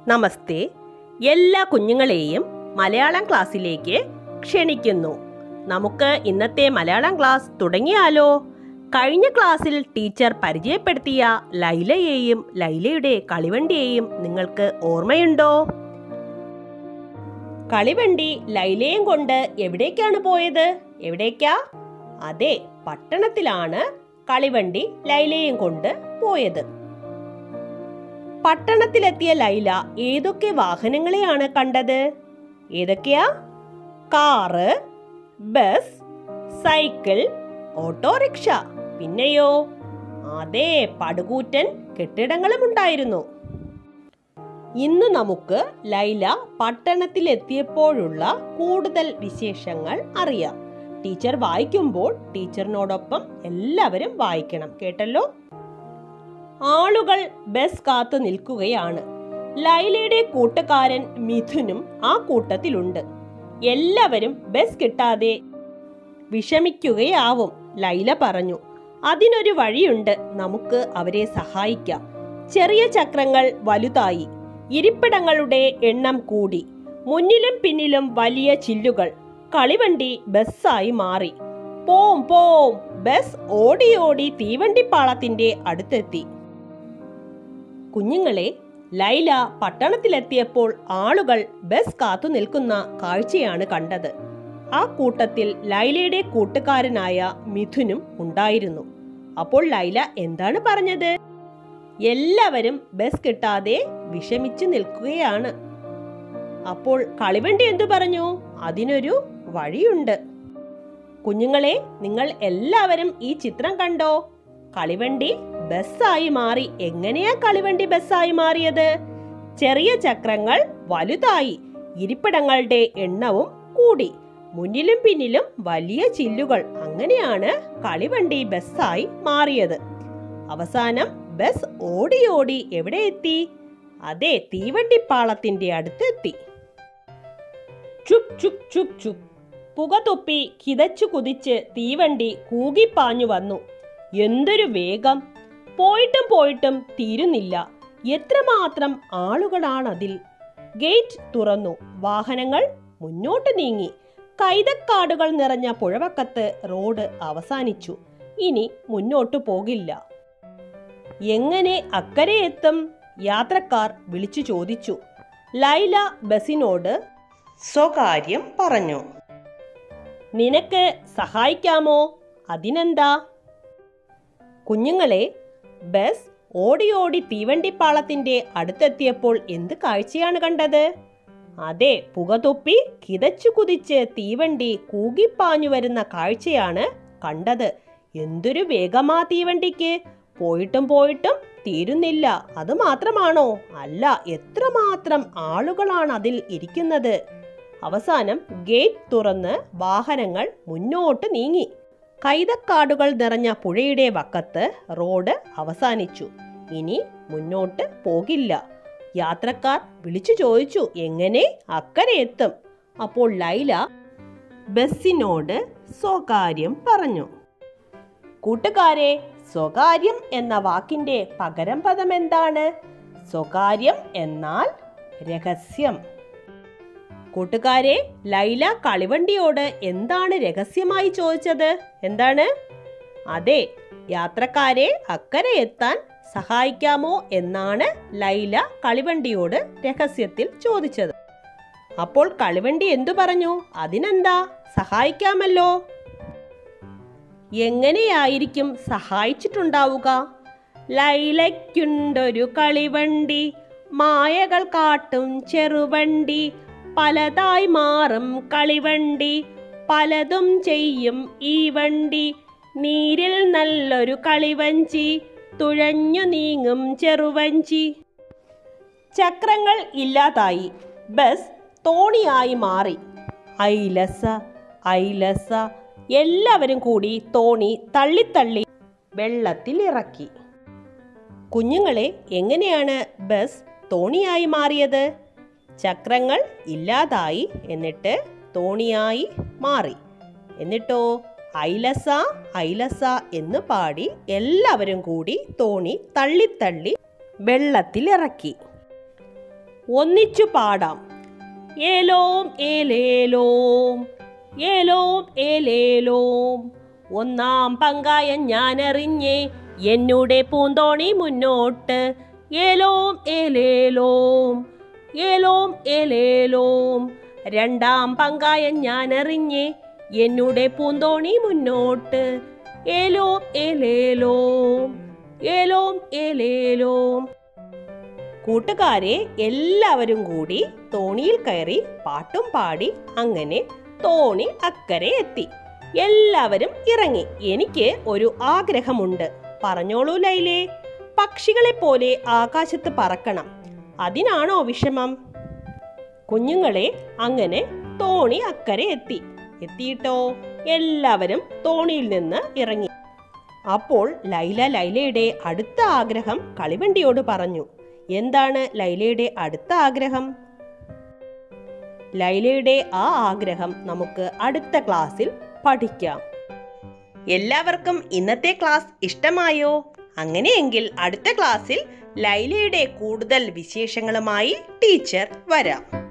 നമസ്തേ എല്ലാ കുഞ്ഞുങ്ങളെയും മലയാളം ക്ലാസ്സിലേക്ക് ക്ഷണിക്കുന്നു നമുക്ക് ഇന്നത്തെ മലയാളം ക്ലാസ് തുടങ്ങിയാലോ കഴിഞ്ഞ ക്ലാസ്സിൽ ടീച്ചർ പരിചയപ്പെടുത്തിയ ലൈലയെയും ലൈലയുടെ കളിവണ്ടിയെയും നിങ്ങൾക്ക് ഓർമ്മയുണ്ടോ കളിവണ്ടി ലൈലയും കൊണ്ട് എവിടേക്കാണ് പോയത് എവിടേക്കാ അതെ പട്ടണത്തിലാണ് കളിവണ്ടി ലൈലയും കൊണ്ട് പോയത് പട്ടണത്തിലെത്തിയ ലൈല ഏതൊക്കെ വാഹനങ്ങളെയാണ് കണ്ടത് ഏതൊക്കെയാ കാറ് ബസ് സൈക്കിൾ ഓട്ടോറിക്ഷ പിന്നെയോ അതെ പടുകൂറ്റൻ കെട്ടിടങ്ങളും ഉണ്ടായിരുന്നു ഇന്ന് നമുക്ക് ലൈല പട്ടണത്തിലെത്തിയപ്പോഴുള്ള കൂടുതൽ വിശേഷങ്ങൾ അറിയാം ടീച്ചർ വായിക്കുമ്പോൾ ടീച്ചറിനോടൊപ്പം എല്ലാവരും വായിക്കണം കേട്ടല്ലോ ആളുകൾ ബസ് കാത്തു നിൽക്കുകയാണ് ലൈലയുടെ കൂട്ടുകാരൻ മിഥുനും ആ കൂട്ടത്തിലുണ്ട് എല്ലാവരും ബസ് കിട്ടാതെ വിഷമിക്കുകയാവും ലൈല പറഞ്ഞു അതിനൊരു വഴിയുണ്ട് നമുക്ക് അവരെ സഹായിക്കാം ചെറിയ ചക്രങ്ങൾ വലുതായി ഇരിപ്പിടങ്ങളുടെ എണ്ണം കൂടി മുന്നിലും പിന്നിലും വലിയ ചില്ലുകൾ കളിവണ്ടി ബസ്സായി മാറി പോം പോം ബസ് ഓടി ഓടി തീവണ്ടിപ്പാളത്തിന്റെ അടുത്തെത്തി കുഞ്ഞുങ്ങളെ ലൈല പട്ടണത്തിലെത്തിയപ്പോൾ ആളുകൾ ബസ് കാത്തു നിൽക്കുന്ന കാഴ്ചയാണ് കണ്ടത് ആ കൂട്ടത്തിൽ ലൈലയുടെ കൂട്ടുകാരനായ മിഥുനും ഉണ്ടായിരുന്നു അപ്പോൾ ലൈല എന്താണ് പറഞ്ഞത് എല്ലാവരും ബസ് കിട്ടാതെ വിഷമിച്ചു നിൽക്കുകയാണ് അപ്പോൾ കളിവണ്ടി എന്തു പറഞ്ഞു അതിനൊരു വഴിയുണ്ട് കുഞ്ഞുങ്ങളെ നിങ്ങൾ എല്ലാവരും ഈ ചിത്രം കണ്ടോ കളിവണ്ടി ബസ്സായി മാറി എങ്ങനെയാ കളിവണ്ടി ബസ്സായി മാറിയത് ചെറിയ ചക്രങ്ങൾ വലുതായി ഇരിപ്പിടങ്ങളുടെ എണ്ണവും കൂടി മുന്നിലും പിന്നിലും വലിയ ചില്ലുകൾ അങ്ങനെയാണ് കളിവണ്ടി ബസ്സായി മാറിയത് അവസാനം ബസ് ഓടി ഓടി എവിടെ എത്തി അതെ തീവണ്ടിപ്പാളത്തിന്റെ അടുത്തെത്തി ചുപ് ചുപ് ചുപ് ചുപ് പുക തുപ്പി കിതച്ചു കുതിച്ച് തീവണ്ടി കൂകിപ്പാഞ്ഞു വന്നു എന്തൊരു വേഗം പോയിട്ടും പോയിട്ടും തീരുന്നില്ല എത്രമാത്രം ആളുകളാണതിൽ ഗേറ്റ് തുറന്നു വാഹനങ്ങൾ മുന്നോട്ട് നീങ്ങി കൈതക്കാടുകൾ നിറഞ്ഞ പുഴവക്കത്ത് റോഡ് അവസാനിച്ചു ഇനി മുന്നോട്ടു പോകില്ല എങ്ങനെ അക്കരെ എത്തും യാത്രക്കാർ വിളിച്ചു ചോദിച്ചു ലൈല ബസിനോട് സ്വകാര്യം പറഞ്ഞു നിനക്ക് സഹായിക്കാമോ അതിനെന്താ കുഞ്ഞുങ്ങളെ ബസ് ഓടി ഓടി തീവണ്ടിപ്പാളത്തിന്റെ അടുത്തെത്തിയപ്പോൾ എന്ത് കാഴ്ചയാണ് കണ്ടത് അതെ പുകതൊപ്പി കിതച്ചു കുതിച്ച് തീവണ്ടി കൂകിപ്പാഞ്ഞു വരുന്ന കാഴ്ചയാണ് കണ്ടത് എന്തൊരു വേഗമാ തീവണ്ടിക്ക് പോയിട്ടും പോയിട്ടും തീരുന്നില്ല അത് മാത്രമാണോ അല്ല എത്രമാത്രം ആളുകളാണ് അതിൽ ഇരിക്കുന്നത് അവസാനം ഗേറ്റ് തുറന്ന് വാഹനങ്ങൾ മുന്നോട്ട് നീങ്ങി കൈതക്കാടുകൾ നിറഞ്ഞ പുഴയുടെ വക്കത്ത് റോഡ് അവസാനിച്ചു ഇനി മുന്നോട്ട് പോകില്ല യാത്രക്കാർ വിളിച്ചു ചോദിച്ചു എങ്ങനെ അക്കരെ എത്തും അപ്പോൾ ലൈല ബസ്സിനോട് സ്വകാര്യം പറഞ്ഞു കൂട്ടുകാരെ സ്വകാര്യം എന്ന വാക്കിന്റെ പകരം പദം എന്താണ് സ്വകാര്യം എന്നാൽ രഹസ്യം കൂട്ടുകാരെ ലൈല കളിവണ്ടിയോട് എന്താണ് രഹസ്യമായി ചോദിച്ചത് എന്താണ് അതെ യാത്രക്കാരെ അക്കരെ എത്താൻ സഹായിക്കാമോ എന്നാണ് ലൈല കളിവണ്ടിയോട് രഹസ്യത്തിൽ ചോദിച്ചത് അപ്പോൾ കളിവണ്ടി എന്തു പറഞ്ഞു അതിനെന്താ സഹായിക്കാമല്ലോ എങ്ങനെയായിരിക്കും സഹായിച്ചിട്ടുണ്ടാവുക ലൈലയ്ക്കുണ്ടൊരു കളിവണ്ടി മായകൾ കാട്ടും ചെറുവണ്ടി പലതായി മാറും കളിവണ്ടി പലതും ചെയ്യും ഈ വണ്ടി നീരിൽ നല്ലൊരു കളിവഞ്ചി തുഴഞ്ഞു നീങ്ങും ചെറുവഞ്ചി ചക്രങ്ങൾ ഇല്ലാതായി ബസ് തോണിയായി മാറി ഐലസ ഐലസ എല്ലാവരും കൂടി തോണി തള്ളിത്തള്ളി വെള്ളത്തിൽ ഇറക്കി കുഞ്ഞുങ്ങളെ എങ്ങനെയാണ് ബസ് തോണിയായി മാറിയത് ചക്രങ്ങൾ ഇല്ലാതായി എന്നിട്ട് തോണിയായി മാറി എന്നിട്ടോ ഐലസ ഐലസ എന്ന് പാടി എല്ലാവരും കൂടി തോണി തള്ളിത്തള്ളി വെള്ളത്തിലിറക്കി ഒന്നിച്ചു പാടാം ഏലോം ഏലേലോം ഏലോം ഏലേലോം ഒന്നാം പങ്കായം ഞാനറിഞ്ഞേ എന്നുടെ പൂന്തോണി മുന്നോട്ട് ഏലോം ഏലേലോം ഏലോം ഏലേലോം രണ്ടാം പങ്കായം ഞാനറിഞ്ഞേ എന്നുടെ പൂന്തോണി മുന്നോട്ട് ഏലോം ഏലേലോം ഏലോം ഏലേലോം കൂട്ടുകാരെ എല്ലാവരും കൂടി തോണിയിൽ കയറി പാട്ടും പാടി അങ്ങനെ തോണി അക്കരെ എത്തി എല്ലാവരും ഇറങ്ങി എനിക്ക് ഒരു ആഗ്രഹമുണ്ട് പറഞ്ഞോളൂ ലൈലേ പക്ഷികളെ പോലെ ആകാശത്ത് പറക്കണം അതിനാണോ വിഷമം കുഞ്ഞുങ്ങളെ അങ്ങനെ തോണി അക്കരെ എത്തി എത്തിയിട്ടോ എല്ലാവരും തോണിയിൽ നിന്ന് ഇറങ്ങി അപ്പോൾ ലൈല ലൈലയുടെ അടുത്ത ആഗ്രഹം കളിവണ്ടിയോട് പറഞ്ഞു എന്താണ് ലൈലയുടെ അടുത്ത ആഗ്രഹം ലൈലയുടെ ആ ആഗ്രഹം നമുക്ക് അടുത്ത ക്ലാസ്സിൽ പഠിക്കാം എല്ലാവർക്കും ഇന്നത്തെ ക്ലാസ് ഇഷ്ടമായോ അങ്ങനെയെങ്കിൽ അടുത്ത ക്ലാസ്സിൽ ലൈലയുടെ കൂടുതൽ വിശേഷങ്ങളുമായി ടീച്ചർ വരാം